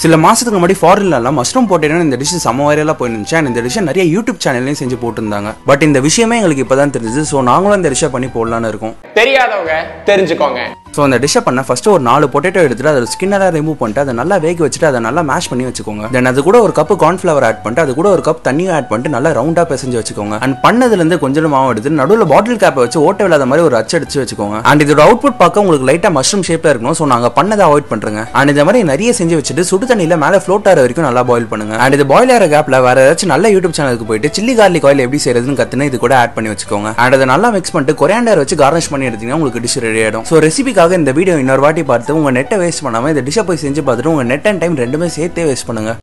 சில மாசத்துக்கு முன்னாடி ஃபாரின்லாம் மஷ்ரூம் போட்டேன்னு இந்த டிஷ் செம்ம வைரலாக போயிருந்துச்சு அண்ட் இந்த டிஷ் நிறைய யூடியூப் சேனல்லையும் செஞ்சு போட்டிருந்தாங்க பட் இந்த விஷயமே எங்களுக்கு இப்பதான் தெரிஞ்சது ஸோ நாங்களும் இந்த டிஷ்ஷை பண்ணி போடலான்னு இருக்கோம் தெரியாதவங்க தெரிஞ்சுக்கோங்க ஸோ அந்த டிஷ்ஷை பண்ண ஃபர்ஸ்ட் ஒரு நாலு பொட்டேட்டோ எடுத்துட்டு அதை ஸ்கின்னெல்லாம் ரிமூவ் பண்ணிட்டு அதை நல்லா வேக வச்சுட்டு அதை நல்லா மேஷ் பண்ணி வச்சுக்கோங்க தென் அது கூட ஒரு கப் கார்ன்ஃப்ளவர் ஆட் பண்ணிட்டு அது கூட ஒரு கப் தண்ணியும் ஆட் பண்ணிட்டு நல்லா ரவுண்டாக பிசைஞ்சு வச்சுக்கோங்க அண்ட் பண்ணதுலேருந்து கொஞ்சம் மாவு எடுத்து நடுவில் பாட்டில் கேப்பை வச்சு ஓட்ட இல்லாத மாதிரி ஒரு அச்சு அடிச்சு வச்சுக்கோங்க அண்ட் இதோட அவுட்புட் பார்க்க உங்களுக்கு லைட்டாக மஷ்ரூம் ஷேப்பில் இருக்கணும் ஸோ நாங்கள் பண்ணதை அவாய்ட் பண்ணுறேங்க அண்ட் இந்த மாதிரி நிறைய செஞ்சு வச்சுட்டு சுடு தண்ணியில் மேலே ஃப்ளோட் ஆகிற வரைக்கும் நல்லா பாயில் பண்ணுங்க அண்ட் இது பாயில் ஆகிற கேப்பில் வேற ஏதாச்சும் நல்ல யூடியூப் சேனலுக்கு போயிட்டு சில்லி கார்லிக் ஆயில் எப்படி செய்யறதுன்னு கத்துன்னு இது கூட ஆட் பண்ணி வச்சுக்கோங்க அண்ட் அதை நல்லா மிக்ஸ் பண்ணிட்டு கொரியாண்டர் வச்சு கார்னிஷ் பண்ணி எடுத்தீங்கன்னா உங்களுக்கு டிஷ் ரெடி ஆயிடும் ஸோ ரெசிபிக்காக இந்த வீடியோ இன்னொரு வாட்டி பார்த்து உங்க நெட்டை வேஸ்ட் பண்ணாம இந்த டிஷ்ஷை போய் செஞ்சு பார்த்துட்டு உங்க நெட் அண்ட் டைம் ரெண்டுமே சேர்த்தே வேஸ்ட் பண்ணுங்க